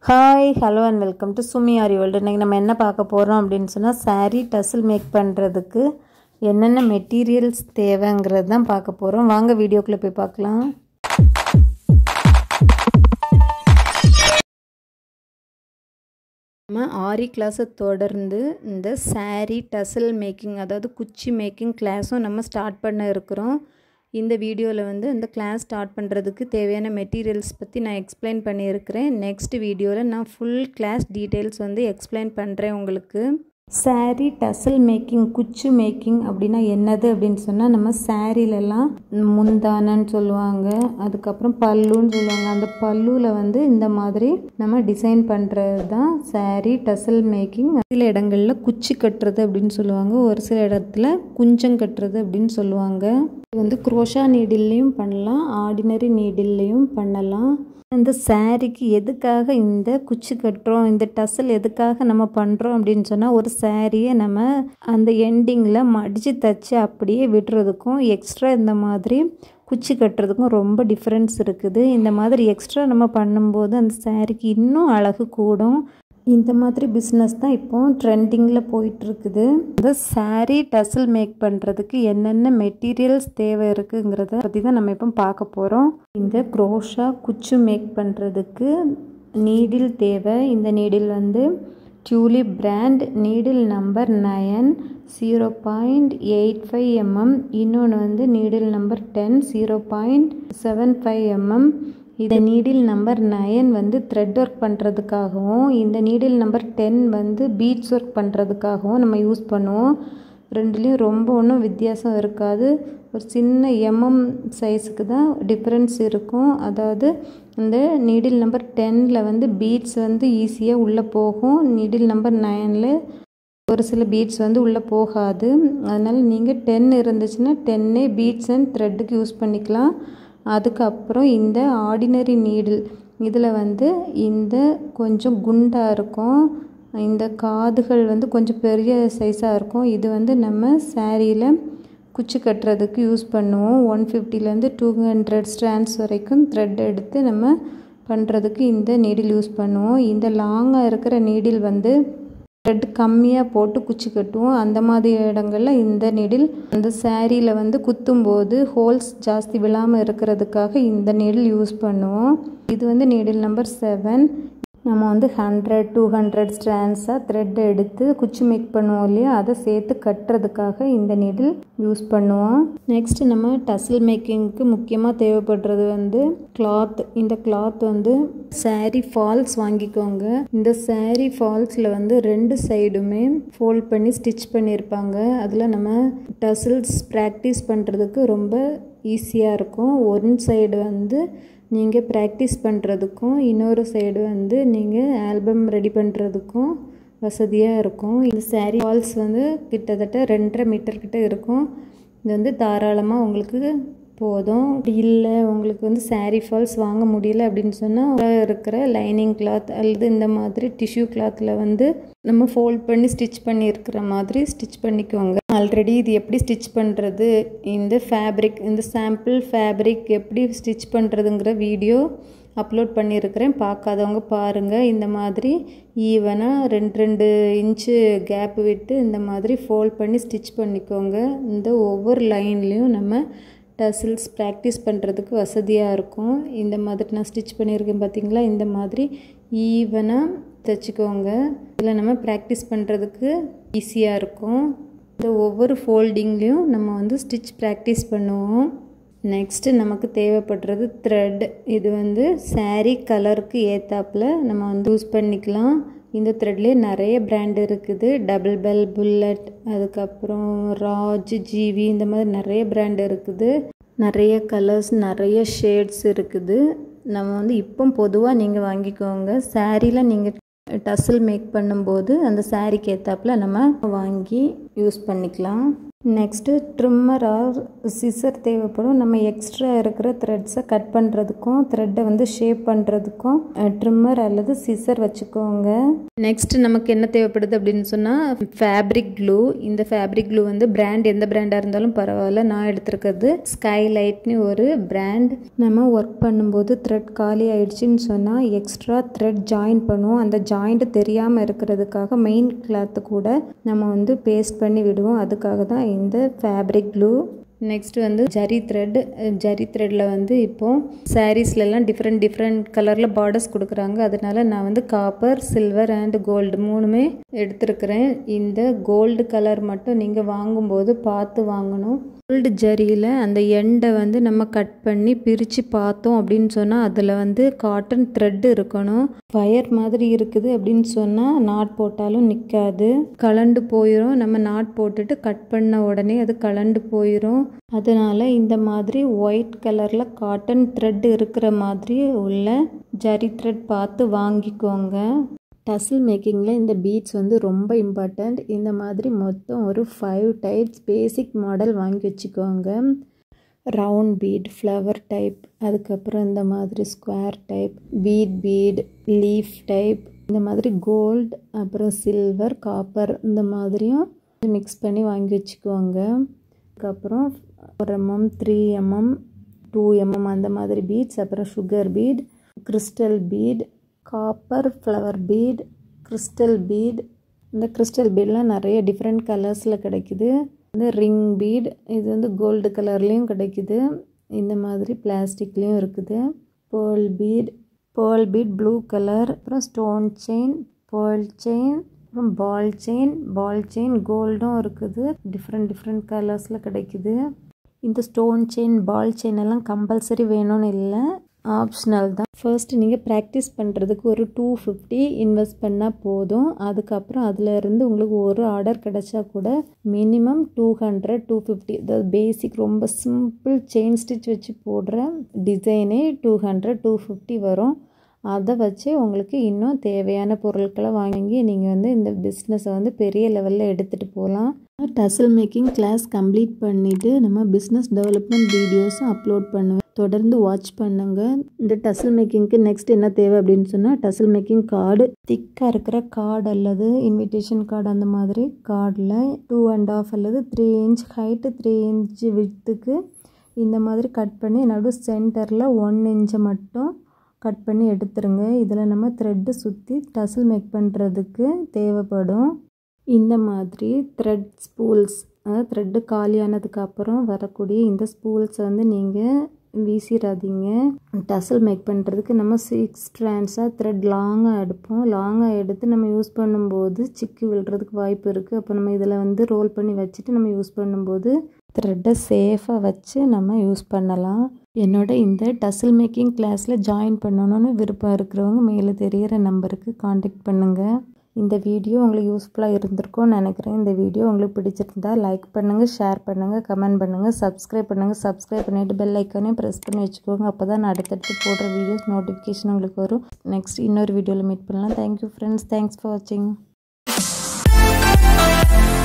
hi hello and welcome to Sumi Aari world இன்றைக்கி நம்ம என்ன பார்க்க போகிறோம் அப்படின்னு சொன்னால் saree டசில் மேக் பண்ணுறதுக்கு என்னென்ன மெட்டீரியல்ஸ் தேவைங்கிறது தான் பார்க்க போகிறோம் வாங்க வீடியோக்குள்ளே போய் பார்க்கலாம் நம்ம ஆரி கிளாஸை தொடர்ந்து இந்த saree டசில் மேக்கிங் அதாவது குச்சி மேக்கிங் கிளாஸும் நம்ம ஸ்டார்ட் பண்ண இருக்கிறோம் இந்த வீடியோவில் வந்து இந்த கிளாஸ் ஸ்டார்ட் பண்ணுறதுக்கு தேவையான மெட்டீரியல்ஸ் பற்றி நான் எக்ஸ்பிளைன் பண்ணியிருக்கிறேன் நெக்ஸ்ட் வீடியோவில் நான் ஃபுல் கிளாஸ் டீட்டெயில்ஸ் வந்து எக்ஸ்பிளைன் பண்ணுறேன் உங்களுக்கு saree டசல் மேக்கிங் குச்சு மேக்கிங் அப்படின்னா என்னது அப்படின்னு சொன்னால் நம்ம சாரீலெல்லாம் முந்தானன்னு சொல்லுவாங்க அதுக்கப்புறம் பல்லுன்னு சொல்லுவாங்க அந்த பல்லுவில் வந்து இந்த மாதிரி நம்ம டிசைன் பண்ணுறது தான் saree டசல் மேக்கிங் சில இடங்களில் குச்சி கட்டுறது அப்படின்னு சொல்லுவாங்க ஒரு சில இடத்துல குஞ்சம் கட்டுறது அப்படின்னு சொல்லுவாங்க இது வந்து குரோஷா நீடில்லையும் பண்ணலாம் ஆர்டினரி நீடில்லையும் பண்ணலாம் இந்த சாரீக்கு எதுக்காக இந்த குச்சி கட்டுறோம் இந்த டசல் எதுக்காக நம்ம பண்ணுறோம் அப்படின்னு சொன்னால் ஒரு சாரியை நம்ம அந்த எண்டிங்கில் மடித்து தச்சு அப்படியே விடுறதுக்கும் எக்ஸ்ட்ரா இந்த மாதிரி குச்சி கட்டுறதுக்கும் ரொம்ப டிஃப்ரென்ஸ் இருக்குது இந்த மாதிரி எக்ஸ்ட்ரா நம்ம பண்ணும்போது அந்த சாரீக்கு இன்னும் அழகு கூடும் இந்த மாதிரி பிஸ்னஸ் தான் இப்போ ட்ரெண்டிங்கில் போயிட்டுருக்குது இந்த சாரீ டசல் மேக் பண்ணுறதுக்கு என்னென்ன மெட்டீரியல்ஸ் தேவை இருக்குங்கிறத பற்றி தான் நம்ம இப்போ பார்க்க போகிறோம் இந்த க்ரோஷா குச்சு மேக் பண்ணுறதுக்கு நீடில் தேவை இந்த நீடில் வந்து tulip brand needle number nine zero point eight five mm இன்னொன்று வந்து needle number ten zero point seven five mm இந்த நீடில் நம்பர் நயன் வந்து த்ரெட் ஒர்க் பண்ணுறதுக்காகவும் இந்த நீடில் நம்பர் டென் வந்து பீட்ஸ் ஒர்க் பண்ணுறதுக்காகவும் நம்ம யூஸ் பண்ணுவோம் ரெண்டுலேயும் ரொம்ப ஒன்றும் வித்தியாசம் இருக்காது ஒரு சின்ன எம்எம் சைஸுக்கு தான் டிஃப்ரென்ஸ் இருக்கும் அதாவது இந்த நீடில் நம்பர் டெனில் வந்து பீட்ஸ் வந்து ஈஸியாக உள்ளே போகும் நீடில் நம்பர் நைனில் ஒரு சில பீட்ஸ் வந்து உள்ளே போகாது அதனால் நீங்கள் டென் இருந்துச்சுன்னா டென்னே பீட்ஸ் அண்ட் த்ரெட்டுக்கு யூஸ் பண்ணிக்கலாம் அதுக்கப்புறம் இந்த ஆர்டினரி நீடில் இதில் வந்து இந்த கொஞ்சம் குண்டாக இருக்கும் இந்த காதுகள் வந்து கொஞ்சம் பெரிய சைஸாக இருக்கும் இது வந்து நம்ம சாரியில் குச்சி கட்டுறதுக்கு யூஸ் பண்ணுவோம் ஒன் ஃபிஃப்டிலேருந்து டூ ஹண்ட்ரட் ஸ்ட்ராண்ட்ஸ் வரைக்கும் த்ரெட் எடுத்து நம்ம பண்ணுறதுக்கு இந்த நீடில் யூஸ் பண்ணுவோம் இந்த லாங்காக இருக்கிற நீடில் வந்து த்ரெட் கம்மியாக போட்டு குச்சி கட்டுவோம் அந்த மாதிரி இடங்களில் இந்த நீடில் அந்த சாரியில் வந்து குத்தும்போது ஹோல்ஸ் ஜாஸ்தி விழாமல் இருக்கிறதுக்காக இந்த நீடில் யூஸ் பண்ணுவோம் இது வந்து நீடில் நம்பர் செவன் நம்ம வந்து ஹண்ட்ரட் டூ ஹண்ட்ரட் ஸ்ட்ராண்ட்ஸாக த்ரெட் எடுத்து குச்சி மேக் பண்ணுவோம் இல்லையா அதை சேர்த்து கட்டுறதுக்காக இந்த நீடில் யூஸ் பண்ணுவோம் நெக்ஸ்ட் நம்ம டசில் மேக்கிங்க்கு முக்கியமாக தேவைப்படுறது வந்து கிளாத் இந்த கிளாத் வந்து சாரீ ஃபால்ஸ் வாங்கிக்கோங்க இந்த சாரீ ஃபால்ஸில் வந்து ரெண்டு சைடுமே ஃபோல்ட் பண்ணி ஸ்டிச் பண்ணியிருப்பாங்க அதில் நம்ம டசில்ஸ் ப்ராக்டிஸ் பண்ணுறதுக்கு ரொம்ப ஈஸியாக இருக்கும் ஒன் சைடு வந்து நீங்கள் ப்ராக்டிஸ் பண்ணுறதுக்கும் இன்னொரு சைடு வந்து நீங்கள் ஆல்பம் ரெடி பண்ணுறதுக்கும் வசதியாக இருக்கும் இந்த சாரீ ஃபால்ஸ் வந்து கிட்டத்தட்ட ரெண்டரை மீட்டர் கிட்ட இருக்கும் இது வந்து தாராளமாக உங்களுக்கு போதும் அப்படி இல்லை உங்களுக்கு வந்து சாரீ ஃபால்ஸ் வாங்க முடியல அப்படின்னு சொன்னால் இருக்கிற லைனிங் கிளாத் அல்லது இந்த மாதிரி டிஷ்யூ கிளாத்தில் வந்து நம்ம ஃபோல்ட் பண்ணி ஸ்டிச் பண்ணியிருக்கிற மாதிரி ஸ்டிச் பண்ணிக்கோங்க ஆல்ரெடி இது எப்படி ஸ்டிச் பண்ணுறது இந்த ஃபேப்ரிக் இந்த சாம்பிள் ஃபேப்ரிக் எப்படி ஸ்டிச் பண்ணுறதுங்கிற வீடியோ அப்லோட் பண்ணியிருக்கிறேன் பார்க்காதவங்க பாருங்கள் இந்த மாதிரி ஈவனாக ரெண்டு ரெண்டு இன்ச்சு கேப் விட்டு இந்த மாதிரி ஃபோல்ட் பண்ணி ஸ்டிச் பண்ணிக்கோங்க இந்த ஒவ்வொரு லைன்லேயும் நம்ம டசில்ஸ் ப்ராக்டிஸ் பண்ணுறதுக்கு வசதியாக இருக்கும் இந்த மாதிரி நான் ஸ்டிச் பண்ணியிருக்கேன் பார்த்தீங்களா இந்த மாதிரி ஈவனாக தைச்சிக்கோங்க இதில் நம்ம ப்ராக்டிஸ் பண்ணுறதுக்கு ஈஸியாக இருக்கும் இந்த ஒவ்வொரு ஃபோல்டிங்லேயும் நம்ம வந்து ஸ்டிச் ப்ராக்டிஸ் பண்ணுவோம் நெக்ஸ்ட்டு நமக்கு தேவைப்படுறது த்ரெட் இது வந்து சாரீ கலருக்கு ஏற்றாப்பில் நம்ம வந்து யூஸ் பண்ணிக்கலாம் இந்த த்ரெட்லேயே நிறைய பிராண்ட் இருக்குது டபுள் பெல் புல்லட் அதுக்கப்புறம் ராஜ் ஜிவி இந்த மாதிரி நிறைய பிராண்ட் இருக்குது நிறைய கலர்ஸ் நிறைய ஷேட்ஸ் இருக்குது நம்ம வந்து இப்போ பொதுவாக நீங்கள் வாங்கிக்கோங்க சாரியில் நீங்கள் டசில் மேக் பண்ணும்போது அந்த சாரீக்கு ஏற்றாப்புல நம்ம வாங்கி யூஸ் பண்ணிக்கலாம் நெக்ஸ்ட்டு ட்ரிம்மர் ஆர் சிசர் தேவைப்படும் நம்ம எக்ஸ்ட்ரா இருக்கிற த்ரெட்ஸை கட் பண்ணுறதுக்கும் த்ரெட்டை வந்து ஷேப் பண்ணுறதுக்கும் ட்ரிம்மர் அல்லது சிசர் வச்சுக்கோங்க நெக்ஸ்ட் நமக்கு என்ன தேவைப்படுது அப்படின்னு சொன்னால் ஃபேப்ரிக் க்ளூ இந்த ஃபேப்ரிக் க்ளூ வந்து பிராண்ட் எந்த பிராண்டாக இருந்தாலும் பரவாயில்ல நான் எடுத்திருக்கிறது ஸ்கைலைட்னு ஒரு பிராண்ட் நம்ம ஒர்க் பண்ணும்போது த்ரெட் காலி ஆயிடுச்சுன்னு சொன்னால் எக்ஸ்ட்ரா த்ரெட் ஜாயின் பண்ணுவோம் அந்த ஜாயிண்ட் தெரியாமல் இருக்கிறதுக்காக மெயின் கிளாத்து கூட நம்ம வந்து பேஸ்ட் பண்ணி விடுவோம் அதுக்காக தான் இந்த ஃபேப்ரிக் க்ளூ நெக்ஸ்ட் வந்து ஜரி த்ரெட் ஜரி த்ரெட்டில் வந்து இப்போது சாரீஸ்லலாம் டிஃப்ரெண்ட் டிஃப்ரெண்ட் கலரில் பார்டர்ஸ் கொடுக்குறாங்க அதனால நான் வந்து காப்பர் சில்வர் அண்ட் கோல்டு மூணுமே எடுத்திருக்கிறேன் இந்த கோல்டு கலர் மட்டும் நீங்கள் வாங்கும்போது பார்த்து வாங்கணும் கோல்டு ஜரியில் அந்த எண்டை வந்து நம்ம கட் பண்ணி பிரித்து பார்த்தோம் அப்படின்னு சொன்னால் அதில் வந்து காட்டன் த்ரெட் இருக்கணும் ஃபயர் மாதிரி இருக்குது அப்படின்னு சொன்னால் நாட் போட்டாலும் நிற்காது கலண்டு போயிடும் நம்ம நாட் போட்டுட்டு கட் பண்ண உடனே அது கலண்டு போயிடும் அதனால் இந்த மாதிரி ஒயிட் கலரில் காட்டன் த்ரெட் இருக்கிற மாதிரி உள்ள ஜரி த்ரெட் பார்த்து வாங்கிக்கோங்க டசில் மேக்கிங்கில் இந்த பீட்ஸ் வந்து ரொம்ப இம்பார்ட்டண்ட் இந்த மாதிரி மொத்தம் ஒரு ஃபைவ் டைப்ஸ் பேசிக் மாடல் வாங்கி வச்சுக்கோங்க ரவுண்ட் பீட் ஃப்ளவர் டைப் அதுக்கப்புறம் இந்த மாதிரி square type bead bead leaf type இந்த மாதிரி கோல்டு அப்புறம் சில்வர் காப்பர் இந்த மாதிரியும் மிக்ஸ் பண்ணி வாங்கி வச்சுக்கோங்க அதுக்கப்புறம் ஒரு mm three mm two mm அந்த மாதிரி பீட்ஸ் அப்புறம் sugar bead crystal bead copper flower bead crystal bead இந்த கிறிஸ்டல் பீட்லாம் நிறைய டிஃப்ரெண்ட் கலர்ஸில் கிடைக்குது இந்த ரிங் பீட் இது வந்து கோல்டு கலர்லேயும் கிடைக்குது இந்த மாதிரி பிளாஸ்டிக்லேயும் இருக்குது pearl bead pearl bead blue colour அப்புறம் ஸ்டோன் செயின் பேர்ல் செயின் அப்புறம் பால் செயின் பால் செயின் கோல்டும் இருக்குது டிஃப்ரெண்ட் டிஃப்ரெண்ட் கலர்ஸில் கிடைக்குது இந்த ஸ்டோன் செயின் பால் செயின் எல்லாம் கம்பல்சரி வேணும்னு இல்லை ஆப்ஷனல் தான் ஃபர்ஸ்ட் நீங்கள் ப்ராக்டிஸ் பண்ணுறதுக்கு ஒரு டூ ஃபிஃப்டி இன்வெஸ்ட் பண்ணால் போதும் அதுக்கப்புறம் அதில் உங்களுக்கு ஒரு ஆர்டர் கிடச்சா கூட minimum two hundred two fifty அதாவது பேசிக் ரொம்ப சிம்பிள் செயின் ஸ்டிச் வச்சு போடுற டிசைனே டூ ஹண்ட்ரட் டூ ஃபிஃப்டி வரும் அதை வச்சு உங்களுக்கு இன்னும் தேவையான பொருட்களை வாங்கி நீங்கள் வந்து இந்த பிஸ்னஸை வந்து பெரிய லெவலில் எடுத்துகிட்டு போகலாம் டசில் மேக்கிங் கிளாஸ் கம்ப்ளீட் பண்ணிவிட்டு நம்ம பிஸ்னஸ் டெவலப்மெண்ட் வீடியோஸும் அப்லோட் பண்ணுவேன் தொடர்ந்து வாட்ச் பண்ணுங்கள் இந்த டசில் மேக்கிங்க்கு நெக்ஸ்ட் என்ன தேவை அப்படின்னு சொன்னால் டசில் மேக்கிங் கார்டு திக்காக இருக்கிற கார்டு அல்லது இன்விடேஷன் கார்டு அந்த மாதிரி கார்டில் டூ அண்ட் ஆஃப் அல்லது three inch height three inch வித்துக்கு இந்த மாதிரி கட் பண்ணி நடு சென்டரில் ஒன் இன்ச்சை மட்டும் கட் பண்ணி எடுத்துருங்க இதில் நம்ம த்ரெட்டு சுற்றி டசில் மேக் பண்ணுறதுக்கு தேவைப்படும் இந்த மாதிரி த்ரெட் ஸ்பூல்ஸ் அதாவது த்ரெட்டு காலியானதுக்கு அப்புறம் வரக்கூடிய இந்த ஸ்பூல்ஸை வந்து நீங்கள் வீசிடாதீங்க டசல் மேக் பண்ணுறதுக்கு நம்ம சிக்ஸ் ஸ்ட்ராண்ட்ஸாக த்ரெட் லாங்காக எடுப்போம் லாங்காக எடுத்து நம்ம யூஸ் பண்ணும்போது சிக்கி விழுறதுக்கு வாய்ப்பு இருக்குது அப்போ நம்ம இதில் வந்து ரோல் பண்ணி வச்சுட்டு நம்ம யூஸ் பண்ணும்போது த்ரெட்டை சேஃபாக வச்சு நம்ம யூஸ் பண்ணலாம் என்னோட இந்த டசில் மேக்கிங் கிளாஸில் ஜாயின் பண்ணணும்னு விருப்பம் இருக்கிறவங்க மேலே தெரிகிற நம்பருக்கு காண்டாக்ட் பண்ணுங்கள் இந்த வீடியோ உங்களுக்கு யூஸ்ஃபுல்லாக இருந்திருக்கும்னு நினைக்கிறேன் இந்த வீடியோ உங்களுக்கு பிடிச்சிருந்தா லைக் பண்ணுங்கள் ஷேர் பண்ணுங்கள் கமெண்ட் பண்ணுங்கள் சப்ஸ்கிரைப் பண்ணுங்கள் சப்ஸ்கிரைப் பண்ணிவிட்டு பெல் ஐக்கானையும் ப்ரெஸ் பண்ணி வச்சுக்கோங்க அப்போ தான் நான் அடுத்தடுத்து போடுற வீடியோஸ் நோட்டிஃபிகேஷன் உங்களுக்கு வரும் நெக்ஸ்ட் இன்னொரு வீடியோவில் மீட் பண்ணலாம் தேங்க்யூ ஃப்ரெண்ட்ஸ் தேங்க்ஸ் ஃபார் வாட்சிங்